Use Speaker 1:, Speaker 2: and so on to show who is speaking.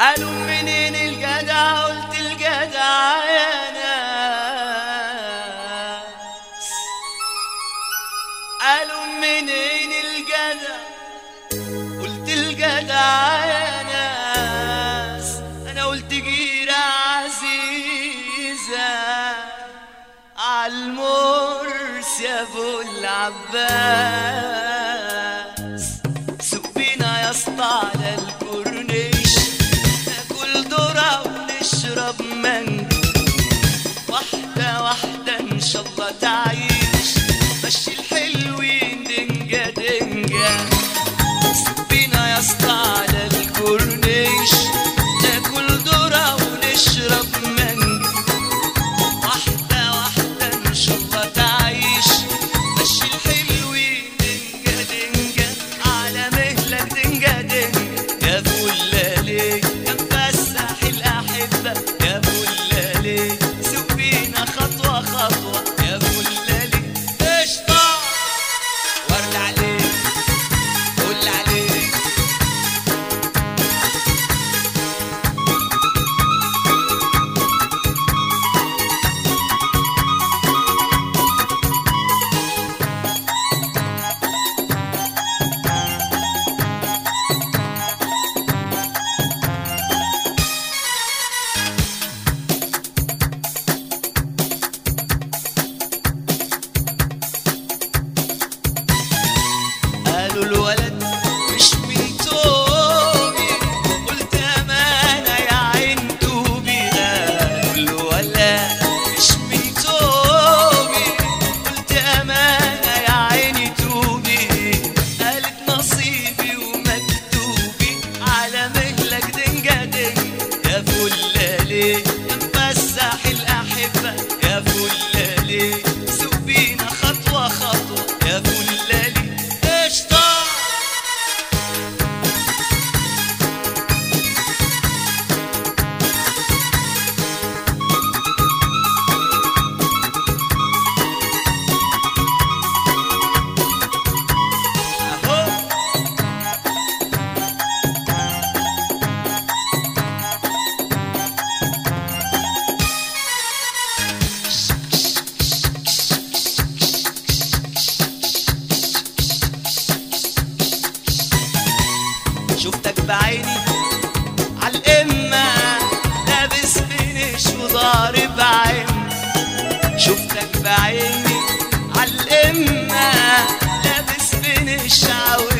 Speaker 1: قالوا منين الجدع قلت الجدع يا ناس قالوا منين الجدع قلت الجدع يا ناس انا قلت جيرة عزيزة عالمرس يا ابو العباس سوق بينا يا اسطى على الكورنيش ناكل ذرة ونشرب مانجا واحدة واحدة ان شاء الله تعيش مشي الحلوين دنجا دنجا سوق بينا يا اسطى على الكورنيش ناكل ذرة ونشرب مانجا واحدة واحدة إن شاء الله تعيش مشي الحلوين دنجا دنجا على مهلك دنجا دنجا يا فلالي يا مفسح الأحبة يا فلالي سوق بينا خطوة خطوة يا فلالي قشطة ورد عليك قول عليك قالوا الولد مش من توبي قلت امانه يا عين توبي قالوا الولد مش من توبي قلت امانه يا عيني توبي قالت نصيبي ومكتوبي على مهلك دنجا دنجا يا فلالي يا مفسح الاحبه يا فلالي سوق بينا خطوه خطوه يا فلالي قشطه اهو شفتك بعيني عالقمة لابس فينش وضارب عين شفتك بعيني عالقمة لابس فينش عاوز